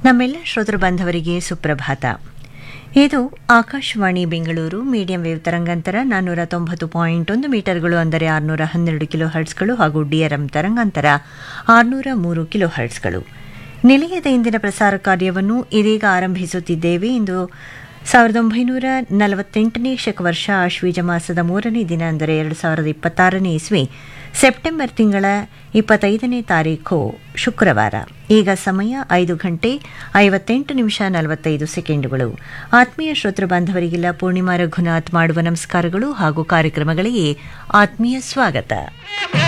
ನಮ್ಮೆಲ್ಲ ಶ್ರೋತೃ ಬಾಂಧವರಿಗೆ ಸುಪ್ರಭಾತ ಇದು ಆಕಾಶವಾಣಿ ಬೆಂಗಳೂರು ಮೀಡಿಯಂ ವೇವ್ ತರಂಗಾಂತರ ನಾನ್ನೂರ ತೊಂಬತ್ತು ಪಾಯಿಂಟ್ ಒಂದು ಮೀಟರ್ಗಳು ಅಂದರೆ ಆರುನೂರ ಹನ್ನೆರಡು ಕಿಲೋ ಹರ್ಟ್ಸ್ಗಳು ಹಾಗೂ ಡಿಆರ್ಎಂ ತರಂಗಾಂತರ ಆರುನೂರ ಮೂರು ಕಿಲೋ ಹರ್ಟ್ಸ್ಗಳು ನಿಲಯದ ಇಂದಿನ ಪ್ರಸಾರ ಕಾರ್ಯವನ್ನು ಇದೀಗ ಆರಂಭಿಸುತ್ತಿದ್ದೇವೆ ಇಂದು ಸಾವಿರದ ಒಂಬೈನೂರ ನಲವತ್ತೆಂಟನೇ ಶಕವರ್ಷ ಆಶ್ವೀಜ ಮಾಸದ ಮೂರನೇ ದಿನ ಅಂದರೆ ಎರಡು ಸಾವಿರದ ಇಪ್ಪತ್ತಾರನೇ ಇಸ್ವಿ ಸೆಪ್ಟೆಂಬರ್ ತಿಂಗಳ ಇಪ್ಪತ್ತೈದನೇ ತಾರೀಖು ಶುಕ್ರವಾರ ಈಗ ಸಮಯ ಐದು ಗಂಟೆ ಐವತ್ತೆಂಟು ನಿಮಿಷ ನಲವತ್ತೈದು ಸೆಕೆಂಡುಗಳು ಆತ್ಮೀಯ ಶ್ರೋತೃ ಬಾಂಧವರಿಗೆಲ್ಲ ಪೂರ್ಣಿಮಾ ರಘುನಾಥ್ ಮಾಡುವ ನಮಸ್ಕಾರಗಳು ಹಾಗೂ ಕಾರ್ಯಕ್ರಮಗಳಿಗೆ ಆತ್ಮೀಯ ಸ್ವಾಗತ